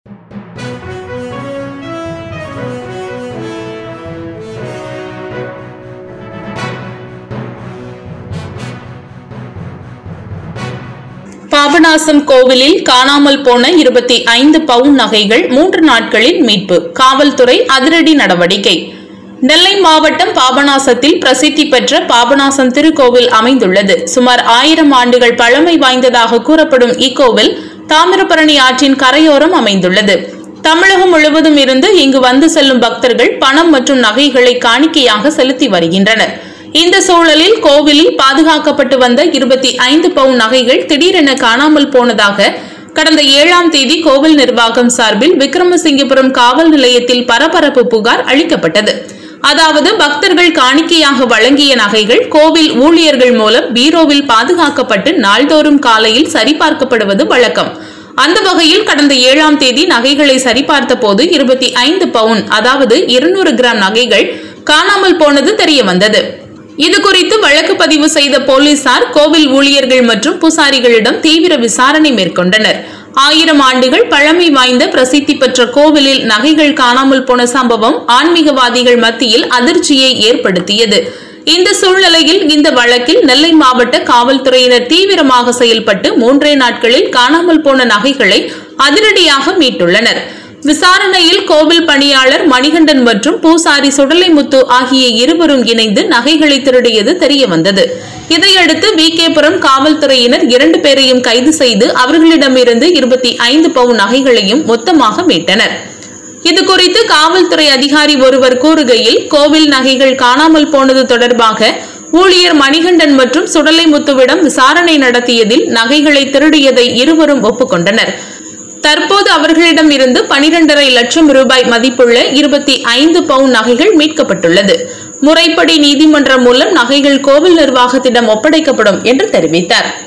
பாபநாசம் கோவிலில் காணாமல் போன இருபத்தி ஐந்து பவுன் நகைகள் மூன்று நாட்களில் மீட்பு காவல்துறை அதிரடி நடவடிக்கை நெல்லை மாவட்டம் பாபநாசத்தில் பிரசித்தி பெற்ற பாபநாசம் திருக்கோவில் அமைந்துள்ளது சுமார் ஆயிரம் ஆண்டுகள் பழமை வாய்ந்ததாக கூறப்படும் இக்கோவில் தாமிரபரணி ஆற்றின் கரையோரம் அமைந்துள்ளது தமிழகம் முழுவதும் இருந்து இங்கு வந்து செல்லும் பக்தர்கள் பணம் மற்றும் நகைகளை காணிக்கையாக செலுத்தி வருகின்றனர் இந்த சூழலில் கோவிலில் பாதுகாக்கப்பட்டு வந்த இருபத்தி ஐந்து பவுன் நகைகள் திடீரென காணாமல் போனதாக கடந்த ஏழாம் தேதி கோவில் நிர்வாகம் சார்பில் விக்ரமசிங்கபுரம் காவல் நிலையத்தில் பரபரப்பு புகார் அளிக்கப்பட்டது அதாவது பக்தர்கள் காணிக்கையாக வழங்கிய நகைகள் கோவில் ஊழியர்கள் மூலம் பீரோவில் பாதுகாக்கப்பட்டு நாள்தோறும் காலையில் சரிபார்க்கப்படுவது வழக்கம் அந்த வகையில் கடந்த ஏழாம் தேதி நகைகளை சரிபார்த்த போது இருபத்தி ஐந்து பவுன் அதாவது இருநூறு கிராம் நகைகள் காணாமல் போனது தெரிய வந்தது இது குறித்து வழக்கு பதிவு செய்த போலீசார் கோவில் ஊழியர்கள் மற்றும் பூசாரிகளிடம் தீவிர விசாரணை மேற்கொண்டனர் ஆயிரம் ஆண்டுகள் பழமை வாய்ந்த பிரசித்தி பெற்ற கோவிலில் நகைகள் காணாமல் போன சம்பவம் ஆன்மீகவாதிகள் மத்தியில் அதிர்ச்சியை ஏற்படுத்தியது இந்த சூழ்நிலையில் இந்த வழக்கில் நெல்லை மாவட்ட காவல்துறையினர் தீவிரமாக செயல்பட்டு மூன்றே நாட்களில் காணாமல் போன நகைகளை அதிரடியாக மீட்டுள்ளனர் விசாரணையில் கோவில் பணியாளர் மணிகண்டன் மற்றும் பூசாரி சுடலைமுத்து ஆகிய இருவரும் இணைந்து நகைகளை திருடியது தெரிய வந்தது இதையடுத்து வி கேபுரம் காவல்துறையினர் இரண்டு பேரையும் கைது செய்து அவர்களிடமிருந்து இருபத்தி ஐந்து பவுன் நகைகளையும் மொத்தமாக மீட்டனர் இது குறித்து காவல்துறை அதிகாரி ஒருவர் கூறுகையில் கோவில் நகைகள் காணாமல் போனது தொடர்பாக ஊழியர் மணிகண்டன் மற்றும் சுடலைமுத்துவிடம் விசாரணை நடத்தியதில் நகைகளை திருடியதை இருவரும் ஒப்புக்கொண்டனர் தற்போது அவர்களிடம் இருந்து பனிரெண்டரை லட்சம் ரூபாய் மதிப்புள்ள இருபத்தி ஐந்து பவுன் நகைகள் மீட்கப்பட்டுள்ளது முறைப்படி நீதிமன்றம் மூலம் நகைகள் கோவில் நிர்வாகத்திடம் ஒப்படைக்கப்படும் என்று தெரிவித்தார்